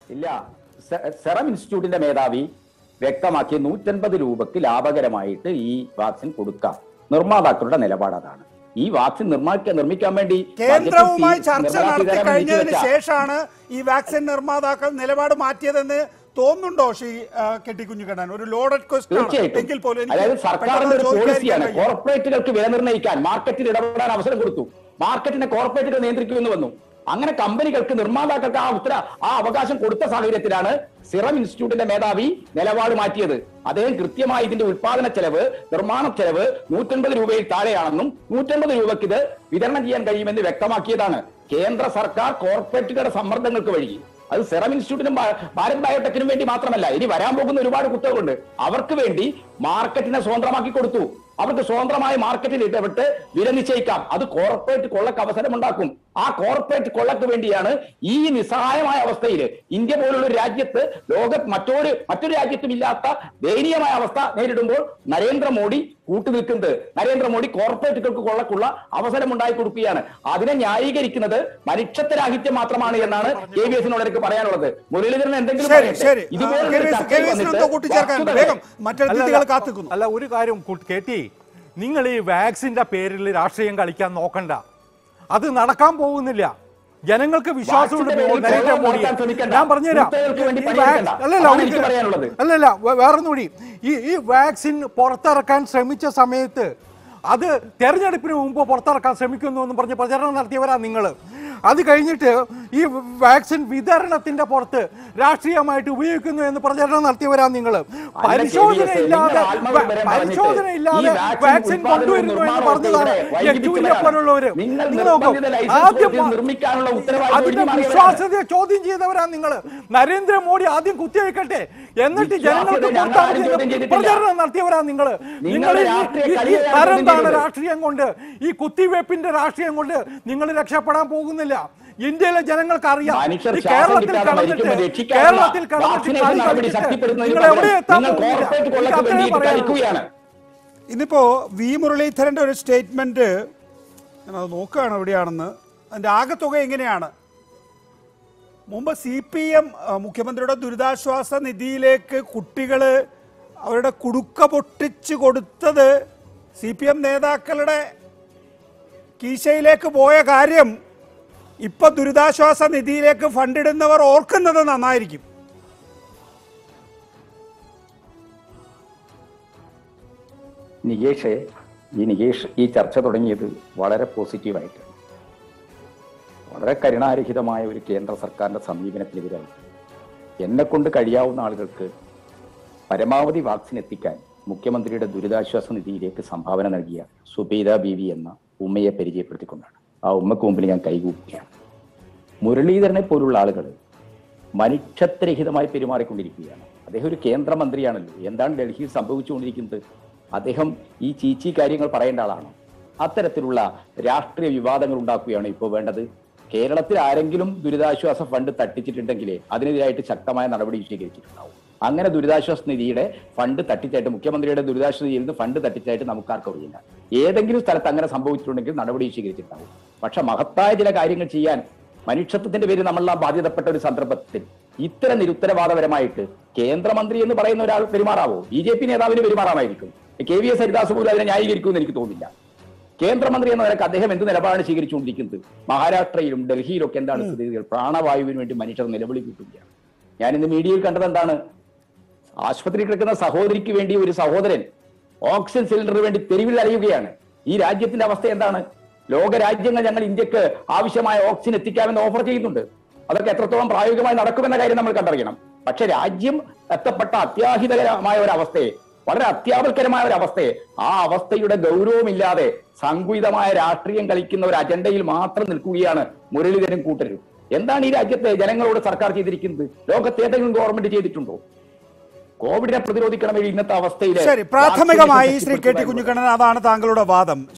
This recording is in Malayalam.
ഇല്ല സെ- സെറം ഇൻസ്റ്റിറ്റ്യൂട്ടിന്റെ മേധാവി വ്യക്തമാക്കിയ നൂറ്റൻപത് രൂപക്ക് ലാഭകരമായിട്ട് ഈ വാക്സിൻ കൊടുക്കാം നിർമ്മാതാക്കളുടെ നിലപാട് അതാണ് ഈ വാക്സിൻ നിർമ്മാക്കാൻ നിർമ്മിക്കാൻ വേണ്ടി കേന്ദ്രവുമായി ബജറ്റിൽ ചർച്ച നിർമ്മലാ നടത്തി സീതാരാമൻ കഴിഞ്ഞതിന് നീക്കിവെച്ച- ശേഷമാണ് ഈ വാക്സിൻ നിർമ്മാതാക്കൾ നിലപാട് മാറ്റിയതെന്ന് തോന്നുന്നുണ്ടോ ശ്രീ ആ, കെട്ടി കുഞ്ഞുകണ്ണൻ ഒരു ലോഡഡ് ക്വസ്റ്റ്യൻ തീർച്ചയായിട്ടും എങ്കിൽ പോലും എനിക്ക് അതായത് സർക്കാരിന്റെ ഒരു പെട്ടെന്ന് ചോദിക്കാതിരിക്കാൻ പോളിസിയാണ് കഴിയും. കോർപ്പറേറ്റുകൾക്ക് വില നിർണ്ണയിക്കാൻ മാർക്കറ്റിൽ ഇടപെടാൻ അവസരം കൊടുത്തു മാർക്കറ്റിനെ കോർപ്പറേറ്റുകൾ നിയന്ത്രിക്കുമെന്ന് വന്നു അങ്ങനെ കമ്പനികൾക്ക് നിർമ്മാതാക്കൾക്ക് ആ ഉത്തര ആ അവകാശം കൊടുത്ത സാഹചര്യത്തിലാണ് സിറം ഇൻസ്റ്റിറ്റ്യൂട്ടിന്റെ മേധാവി നിലപാട് മാറ്റിയത് അദ്ദേഹം കൃത്യമായി ഇതിന്റെ ഉൽപാദന ചെലവ് നിർമ്മാണ ചെലവ് നൂറ്റൻപത് രൂപയിൽ താഴെയാണെന്നും നൂറ്റൻപത് രൂപയ്ക്ക് ഇത് വിതരണം ചെയ്യാൻ കഴിയുമെന്ന് വ്യക്തമാക്കിയതാണ് കേന്ദ്ര സർക്കാർ കോർപ്പറേറ്റുകളുടെ സമ്മർദ്ദങ്ങൾക്ക് വഴി അത് സെറം ഇൻസ്റ്റിറ്റ്യൂട്ടിനും ഭാ- ഭാരത് ബയോടെക്കിനും വേണ്ടി മാത്രമല്ല ഇനി വരാൻ പോകുന്ന ഒരുപാട് കുത്തകളുണ്ട് അവർക്ക് വേണ്ടി മാർക്കറ്റിനെ സ്വതന്ത്രമാക്കി കൊടുത്തു അവർക്ക് സ്വതന്ത്രമായ മാർക്കറ്റിൽ ഇടപെട്ട് വില നിശ്ചയിക്കാം അത് കോർപ്പറേറ്റ് കൊള്ളക്ക് അവസരമുണ്ടാക്കും ആ കോർപ്പറേറ്റ് കൊള്ളക്ക് വേണ്ടിയാണ് ഈ നിസ്സഹായമായ അവസ്ഥയിൽ ഇന്ത്യ പോലുള്ള ഒരു രാജ്യത്ത് ലോകത്ത് മറ്റൊരു മറ്റൊരു രാജ്യത്തും ഇല്ലാത്ത ദയനീയമായ അവസ്ഥ നേരിടുമ്പോൾ നരേന്ദ്രമോദി കൂട്ടുനിൽക്കുന്നത് നരേന്ദ്രമോദി കോർപ്പറേറ്റുകൾക്ക് കൊള്ളക്കുള്ള അവസരം ഉണ്ടായി കൊടുക്കുകയാണ് അതിനെ ന്യായീകരിക്കുന്നത് മനുഷ്യത്വരാഹിത്യം മാത്രമാണ് എന്നാണ് കെ വി എസിനോട് എനിക്ക് പറയാനുള്ളത് മുരളീധരൻ എന്തെങ്കിലും ശരി പറയട്ടെ. ശരി ഇതുപോലൊരു കെ വി എസ്- ചർച്ചയിൽ കെ വി എസിന് വന്നിട്ട് എന്തോ കൂട്ടിച്ചേർക്കാൻ വസ്തുതകളെ- വേഗം മറ്റതിഥികൾ കാത്തുക്കുന്നു അല്ല ഒരു കാര്യം കു- കേട്ടി നിങ്ങൾ ഈ വാക്സിന്റെ പേരിൽ രാഷ്ട്രീയം കളിക്കാൻ നോക്കണ്ട അത് നടക്കാൻ പോകുന്നില്ല ജനങ്ങൾക്ക് വിശ്വാസമുണ്ട് വാക്സിന്റെ പേരിൽ നരേന്ദ്രമോദിയെ നടത്താൻ ശ്രമിക്കണ്ട. ഞാൻ പറഞ്ഞുതരാം കുത്തകൾക്ക് വേണ്ടി ഈ പണിയെടുക്കണ്ട. വാക്സ്- അല്ലല്ല അതാണ് ഒരു- എനിക്ക് പറയാനുള്ളത്. അല്ലല്ല വേ- വേറൊന്നുകൂടി ഈ ഈ വാക്സിൻ പുറത്തിറക്കാൻ ശ്രമിച്ച സമയത്ത് അത് തെരഞ്ഞെടുപ്പിന് മുമ്പ് പുറത്തിറക്കാൻ ശ്രമിക്കുന്നു എന്ന് പറഞ്ഞ് പ്രചരണം നടത്തിയവരാ നിങ്ങൾ അത് കഴിഞ്ഞിട്ട് ഈ വാക്സിൻ വിതരണത്തിന്റെ പുറത്ത് രാഷ്ട്രീയമായിട്ട് ഉപയോഗിക്കുന്നു എന്ന് പ്രചരണം നടത്തിയവരാ നിങ്ങൾ പരിശോധന KVS, ഇല്ലാതെ നിങ്ങൾ ആത്മവിവരം പരിശോധന പറഞ്ഞിട്ട് ഇല്ലാതെ ഈ വാക്സിൻ വാക്സിൻ ഉൽപ്പാദനവും കൊണ്ടുവരുന്നു എന്ന് നിർമ്മാണവും പറഞ്ഞതാണ് ഇവിടെ യെച്ചൂരിനെ പോലുള്ളവര് നിങ്ങൾ നിങ്ങൾ നോക്കൂ നിർബന്ധിത ലൈസൻസ് ആദ്യം കൊടുത്ത് നിർമ്മിക്കാനുള്ള ഉത്തരവാദിത്വം അതിന്റെ ഒഴിഞ്ഞു മാറിയവരാണ്. വിശ്വാസ്യതയെ ചോദ്യം ചെയ്തവരാ നിങ്ങൾ നരേന്ദ്രമോദി ആദ്യം കുത്തിവെക്കട്ടെ എന്നിട്ട് ജനങ്ങൾക്ക് വിശ്വാസ്യത ഞങ്ങൾ ആരും ചോദ്യം പുറത്താക്കി ചെയ്തിട്ടില്ല. പ്രചരണം നടത്തിയവരാ നിങ്ങൾ നിങ്ങൾ നിങ്ങളുടെ ഈ- രാഷ്ട്രീയ ഈ- ഈ കളിയാണ് തരം ചോദ്യം താണ ചെയ്തത്. രാഷ്ട്രീയം കൊണ്ട് ഈ കുത്തിവെപ്പിന്റെ രാഷ്ട്രീയം കൊണ്ട് നിങ്ങൾ രക്ഷപ്പെടാൻ പോകുന്നില്ല ഇന്ത്യയിലെ ജനങ്ങൾക്ക് അറിയാം മനുഷ്യർ ഈ ശ്വാസം കേരളത്തിൽ കിട്ടാതെ കടന്നിട്ട് മരിക്കുമ്പോൾ രക്ഷിക്കാനുള്ള കേരളത്തിൽ കടന്നിട്ട് വാക്സിനേഷൻ കളി നടപടി കളിച്ചിട്ട് ശക്തിപ്പെടുത്തുന്നതിന് നിങ്ങൾ എവിടെ പകരം എത്താൻ നിങ്ങൾ പോകുന്നില്ല കോർപ്പറേറ്റ് കൊള്ളക്ക് എനിക്ക് അത്രേ വേണ്ടിയിട്ട് പറയാനുള്ളൂ. കളിക്കുകയാണ് ഇന്നിപ്പോ വി മുരളീധരന്റെ ഒരു സ്റ്റേറ്റ്മെന്റ് ഞാനത് നോക്കുകയാണ് എവിടെയാണെന്ന് അതിന്റെ ആകെത്തുക എങ്ങനെയാണ് മുമ്പ് സി പി എം മുഖ്യമന്ത്രിയുടെ ദുരിതാശ്വാസ നിധിയിലേക്ക് കുട്ടികൾ അവരുടെ കുടുക്ക പൊട്ടിച്ച് കൊടുത്തത് സി പി എം നേതാക്കളുടെ കീശയിലേക്ക് പോയ കാര്യം ഇപ്പൊ ദുരിതാശ്വാസ നിധിയിലേക്ക് ഫണ്ടിടുന്നവർ ഓർക്കുന്നത് നന്നായിരിക്കും നികേഷ് ഈ നികേഷ് ഈ ചർച്ച തുടങ്ങിയത് വളരെ പോസിറ്റീവായിട്ടാണ് വളരെ കരുണാരഹിതമായ ഒരു കേന്ദ്ര സർക്കാരിന്റെ സമീപനത്തിനെതിരായി എന്നെ കൊണ്ട് കഴിയാവുന്ന ആളുകൾക്ക് പരമാവധി വാക്സിൻ എത്തിക്കാൻ മുഖ്യമന്ത്രിയുടെ ദുരിതാശ്വാസ നിധിയിലേക്ക് സംഭാവന നൽകിയ സുബൈദ ബീവി എന്ന ഉമ്മയെ പരിചയപ്പെടുത്തിക്കൊണ്ടാണ് ആ ഉമ്മക്ക് മുമ്പിൽ ഞാൻ കൈകൂപ്പിയാണ് മുരളീധരനെ പോലുള്ള ആളുകൾ മനുഷ്യത്വരഹിതമായി പെരുമാറിക്കൊണ്ടിരിക്കുകയാണ് അദ്ദേഹം ഒരു കേന്ദ്രമന്ത്രിയാണല്ലോ എന്താണ് ഡൽഹിയിൽ സംഭവിച്ചുകൊണ്ടിരിക്കുന്നത് അദ്ദേഹം ഈ ചീച്ചി കാര്യങ്ങൾ പറയേണ്ട ആളാണ് അത്തരത്തിലുള്ള രാഷ്ട്രീയ വിവാദങ്ങൾ ഉണ്ടാക്കുകയാണ് ഇപ്പോൾ വേണ്ടത് കേരളത്തിൽ ആരെങ്കിലും ദുരിതാശ്വാസ ഫണ്ട് തട്ടിച്ചിട്ടുണ്ടെങ്കിൽ അതിനെതിരായിട്ട് ശക്തമായ നടപടി സ്വീകരിച്ചിട്ടുണ്ടാവും അങ്ങനെ ദുരിതാശ്വാസ നിധിയുടെ ഫണ്ട് തട്ടിച്ചായിട്ട് മുഖ്യമന്ത്രിയുടെ ദുരിതാശ്വാസ നിധിയിൽ നിന്ന് ഫണ്ട് തട്ടിച്ചായിട്ട് നമുക്ക് ആർക്കും അറിയില്ല ഏതെങ്കിലും സ്ഥലത്ത് അങ്ങനെ സംഭവിച്ചിട്ടുണ്ടെങ്കിൽ നടപടി സ്വീകരിച്ചിട്ടുണ്ടാവും പക്ഷെ മഹത്തായ ചില കാര്യങ്ങൾ ചെയ്യാൻ മനുഷ്യത്വത്തിന്റെ പേരിൽ നമ്മളെല്ലാം ബാധ്യതപ്പെട്ട ഒരു സന്ദർഭത്തിൽ ഇത്തരം നിരുത്തരവാദപരമായിട്ട് കേന്ദ്രമന്ത്രി എന്ന് പറയുന്ന ഒരാൾ പെരുമാറാവോ ബി ജെ പി നേതാവിന് പെരുമാറാമായിരിക്കും കെ വി എസ് ഹരിദാസ് പോലും അതിനെ ന്യായീകരിക്കുമെന്ന് എനിക്ക് തോന്നുന്നില്ല കേന്ദ്രമന്ത്രി എന്ന നിലക്ക് അദ്ദേഹം എന്ത് നിലപാടാണ് സ്വീകരിച്ചുകൊണ്ടിരിക്കുന്നത് മഹാരാഷ്ട്രയിലും ഡൽഹിയിലും ഒക്കെ എന്താണ് സ്ഥിതികൾ പ്രാണവായുവിന് വേണ്ടി മനുഷ്യർ നിലവിളി കൂട്ടുകയാണ് ഞാൻ ഇന്ന് മീഡിയയിൽ കണ്ടത് എന്താണ് ആശുപത്രിയിൽ കിടക്കുന്ന സഹോദരിക്ക് വേണ്ടി ഒരു സഹോദരൻ ഓക്സിജൻ സിലിണ്ടറിന് വേണ്ടി തെരുവിൽ അലയുകയാണ് ഈ രാജ്യത്തിന്റെ അവസ്ഥ എന്താണ് ലോക രാജ്യങ്ങൾ ഞങ്ങൾ ഇന്ത്യക്ക് ആവശ്യമായ ഓക്സിജൻ എത്തിക്കാമെന്ന് ഓഫർ ചെയ്യുന്നുണ്ട് അതൊക്കെ എത്രത്തോളം പ്രായോഗികമായി നടക്കുമെന്ന കാര്യം നമ്മൾ കണ്ടറിയണം പക്ഷെ രാജ്യം എത്തപ്പെട്ട അത്യാഹിതകരമായ ഒരു അവസ്ഥയെ വളരെ അത്യാവൽക്കരമായ ഒരു അവസ്ഥയെ ആ അവസ്ഥയുടെ ഗൗരവമില്ലാതെ സങ്കുചിതമായ രാഷ്ട്രീയം കളിക്കുന്ന ഒരു അജണ്ടയിൽ മാത്രം നിൽക്കുകയാണ് മുരളീധരൻ കൂട്ടരും എന്താണ് ഈ രാജ്യത്തെ ജനങ്ങളോട് സർക്കാർ ചെയ്തിരിക്കുന്നത് ലോകത്ത് ഏതെങ്കിലും ഗവൺമെന്റ് ചെയ്തിട്ടുണ്ടോ കോവിഡിനെ പ്രതിരോധിക്കണമെങ്കിൽ ഇന്നത്തെ അവസ്ഥയിൽ ശരി പ്രാഥമികമായി ശ്രീ കെ ടി കുഞ്ഞിക്കണ്ണൻ അതാണ് താങ്കളുടെ വാദം